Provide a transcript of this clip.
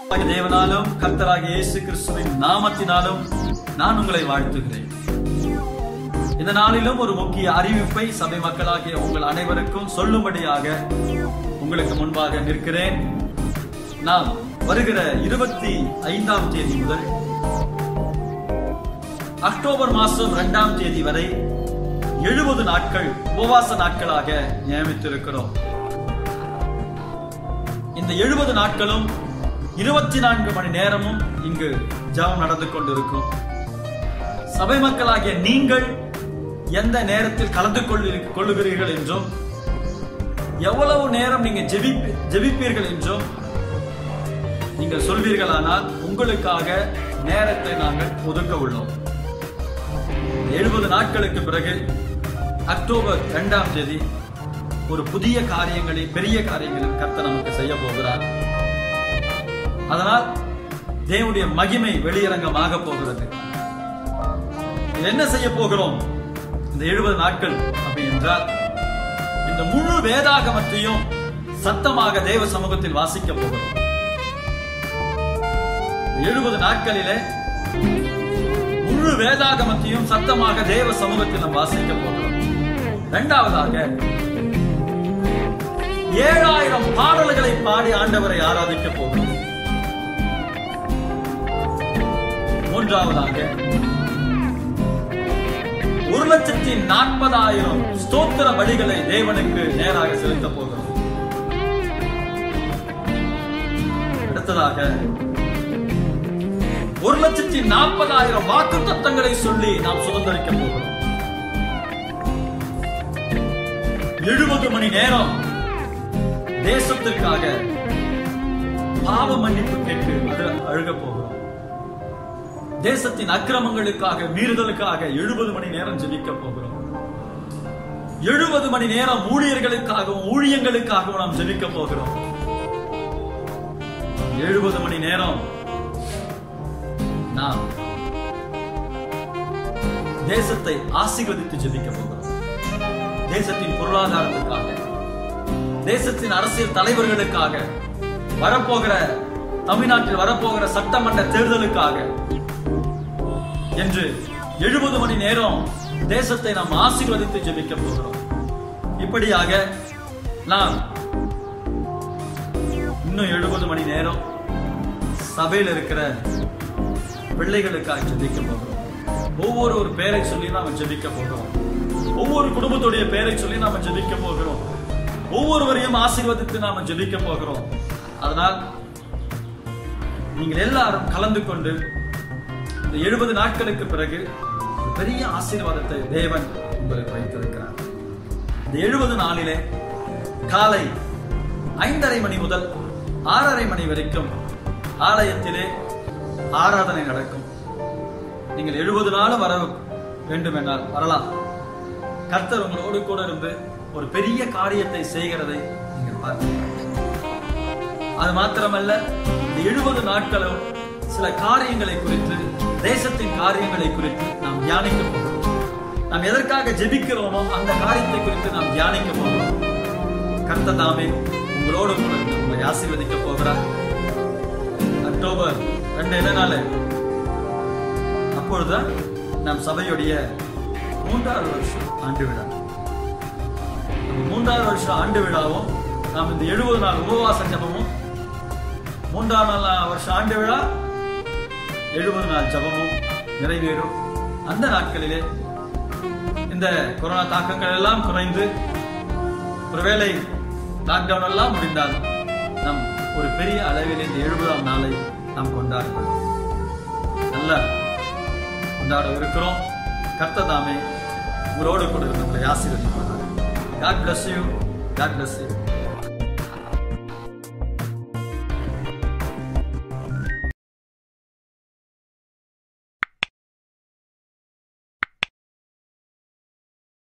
தேவனாலும் கர்த்தராகிய இயேசு கிறிஸ்துவின் நாமத்தினாலும் நான் உங்களை வாழ்த்துகிறேன் இந்த நாளிலும் ஒரு முக்கிய அறிவிப்பை சபை மக்களாகிய உங்கள் அனைவருக்கும் சொல்லும்படியாக உங்களுக்கு முன்பாக நிற்கிறேன் நாம் வருகிற இருபத்தி ஐந்தாம் தேதி முதல் அக்டோபர் மாசம் இரண்டாம் தேதி வரை எழுபது நாட்கள் உபவாச நாட்களாக நியமித்திருக்கிறோம் இந்த எழுபது நாட்களும் இருபத்தி நான்கு மணி நேரமும் இங்கு ஜெபம் நடந்து கொண்டிருக்கும் சபை மக்களாகிய நீங்கள் எந்த நேரத்தில் கலந்து கொள்ளு- கொள்ளுகிறீர்கள் என்றும் எவ்வளவு நேரம் நீங்க ஜெபிப்பி ஜெபிப்பீர்கள் என்றும் நீங்கள் சொல்வீர்களானால் உங்களுக்காக நேரத்தை நாங்கள் ஒதுக்க உள்ளோம் எழுபது நாட்களுக்கு பிறகு அக்டோபர் இரண்டாம் தேதி ஒரு புதிய காரியங்களை பெரிய காரியங்களை கர்த்தர் நமக்கு செய்ய போகிறார் அதனால் தேவனுடைய மகிமை வெளியரங்கமாக போகிறது இது என்ன செய்ய போகிறோம் இந்த எழுபது நாட்கள் அப்படி என்றால் இந்த முழு வேதாகமத்தையும் சத்தமாக தேவ சமூகத்தில் வாசிக்க போகிறோம் எழுபது நாட்களிலே முழு வேதாகமத்தையும் சத்தமாக தேவ சமூகத்தில் நாம் வாசிக்க போகிறோம் இரண்டாவதாக ஏழாயிரம் பாடல்களை பாடி ஆண்டவரை ஆராதிக்க போகிறோம் மூன்றாவதாக ஒரு லட்சத்தி நாற்பதாயிரம் ஸ்தோத்திர பலிகளை தேவனுக்கு நேராக செலுத்த போகிறோம் அடுத்ததாக ஒரு லட்சத்தி நாற்பதாயிரம் வாக்கு தத்தங்களை சொல்லி நாம் சுதந்திரிக்க போகிறோம் எழுபது மணி நேரம் தேசத்திற்காக பாவ மன்னிப்பு கேட்டு அது அழுக போகிறோம் தேசத்தின் அக்கிரமங்களுக்காக மீறுதலுக்காக எழுபது மணி நேரம் ஜெபிக்க போகிறோம் எழுபது மணி நேரம் ஊழியர்களுக்காகவும் ஊழியங்களுக்காகவும் நாம் ஜெபிக்க போகிறோம் எழுபது மணி நேரம் நாம் தேசத்தை ஆசீர்வதித்து ஜெபிக்க போகிறோம் தேசத்தின் பொருளாதாரத்துக்காக தேசத்தின் அரசியல் தலைவர்களுக்காக வரப்போகிற தமிழ்நாட்டில் வரப்போகிற சட்டமன்ற தேர்தலுக்காக என்று எழுபது மணி நேரம் தேசத்தை நாம் ஆசீர்வதித்து ஜெபிக்க போகிறோம் இப்படியாக நாம் இன்னும் எழுபது மணி நேரம் சபையில் இருக்கிற பிள்ளைகளுக்காக ஜெபிக்க போகிறோம் ஒவ்வொரு ஒரு பேரை சொல்லி நாம ஜெபிக்க போகிறோம் ஒவ்வொரு குடும்பத்துடைய பேரை சொல்லி நாம ஜெபிக்க போகிறோம் ஒவ்வொருவரையும் ஆசீர்வதித்து நாம ஜெபிக்க போகிறோம் அதனால் நீங்கள் எல்லாரும் கலந்து கொண்டு இந்த எழுபது நாட்களுக்கு பிறகு ஒரு பெரிய ஆசீர்வாதத்தை தேவன் உங்களுக்கு வைத்திருக்கிறார் இந்த எழுபது நாளிலே காலை ஐந்தரை மணி முதல் ஆறரை மணி வரைக்கும் ஆலயத்திலே ஆராதனை நடக்கும் நீங்கள் எழுபது நாளும் வர வேண்டும் என்றால் வரலாம் கர்த்தர் உங்களோடு கூட இருந்து ஒரு பெரிய காரியத்தை செய்கிறதை நீங்கள் பார்க்கலாம் அது மாத்திரமல்ல இந்த எழுபது நாட்களும் சில காரியங்களை குறித்து தேசத்தின் காரியங்களை குறித்து நாம் தியானிக்க போகிறோம் நாம் எதற்காக ஜெபிக்கிறோமோ அந்த காரியத்தை குறித்து நாம் தியானிக்க போகிறோம் கர்த்த தாமே உங்களோடு கூட இருந்து உங்களை ஆசீர்வதிக்க போகிறார் அக்டோபர் ரெண்டு என்ன நாள் அப்பொழுதுதான் நம் சபையுடைய மூன்றாவது வருஷம் ஆண்டு விழா அந்த மூன்றாவது வருஷம் ஆண்டு விழாவும் நாம் இந்த எழுபது நாள் உபவாச ஜபமும் மூன்றாம் நாள் வருஷம் ஆண்டு விழா எழுபது நாள் ஜபமும் நிறைவேறும் அந்த நாட்களிலே இந்த கொரோனா தாக்கங்கள் எல்லாம் குறைந்து ஒருவேளை லாக்டவுன் எல்லாம் முடிந்தால் நம் ஒரு பெரிய அளவில் இந்த எழுபதாம் நாளை நாம் கொண்டாடுகிறோம் நல்ல கொண்டாட இருக்கிறோம் கர்த்ததாமே உங்களோடு கூட இருந்து உங்களை ஆசீர்வதிப்பார்கள் God bless you God bless you